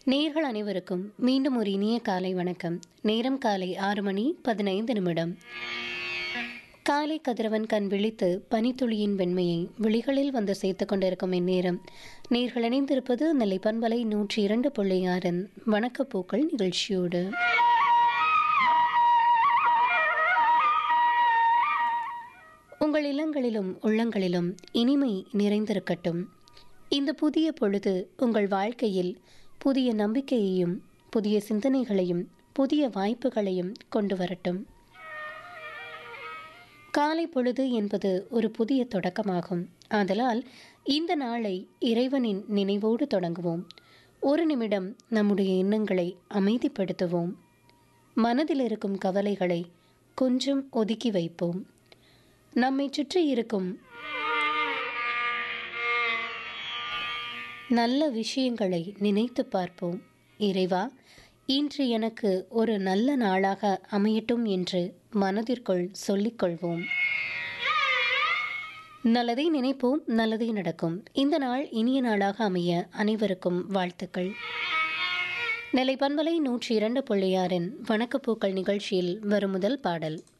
நேர்கள் அனைவருக்கும் மீண்டும் ஒரு இனிய காலை வணக்கம் நேரம் காலை ஆறு மணி பதினைந்து நிமிடம் காலை கதிரவன் கண் விழித்து பனித்துளியின் வெண்மையை விழிகளில் வந்து சேர்த்து கொண்டிருக்கும் இந்நேரம் நேர்கள் இணைந்திருப்பது நெல்லை பண்பலை நூற்றி இரண்டு புள்ளி ஆறின் வணக்கப்பூக்கள் நிகழ்ச்சியோடு உங்கள் இல்லங்களிலும் உள்ளங்களிலும் இனிமை நிறைந்திருக்கட்டும் இந்த புதிய பொழுது உங்கள் வாழ்க்கையில் புதிய நம்பிக்கையையும் புதிய சிந்தனைகளையும் புதிய வாய்ப்புகளையும் கொண்டு வரட்டும் காலை பொழுது என்பது ஒரு புதிய தொடக்கமாகும் ஆதலால் இந்த நாளை இறைவனின் நினைவோடு தொடங்குவோம் ஒரு நிமிடம் நம்முடைய எண்ணங்களை அமைதிப்படுத்துவோம் மனதில் இருக்கும் கவலைகளை கொஞ்சம் ஒதுக்கி வைப்போம் நம்மை சுற்றி இருக்கும் நல்ல விஷயங்களை நினைத்து பார்ப்போம் இறைவா இன்று எனக்கு ஒரு நல்ல நாளாக அமையட்டும் என்று மனதிற்குள் சொல்லிக்கொள்வோம் நல்லதை நினைப்போம் நல்லதே நடக்கும் இந்த நாள் இனிய நாளாக அமைய அனைவருக்கும் வாழ்த்துக்கள் நெல்லை பண்பலை நூற்றி இரண்டு புள்ளியாரின் வணக்கப்பூக்கள் நிகழ்ச்சியில் வரும் முதல் பாடல்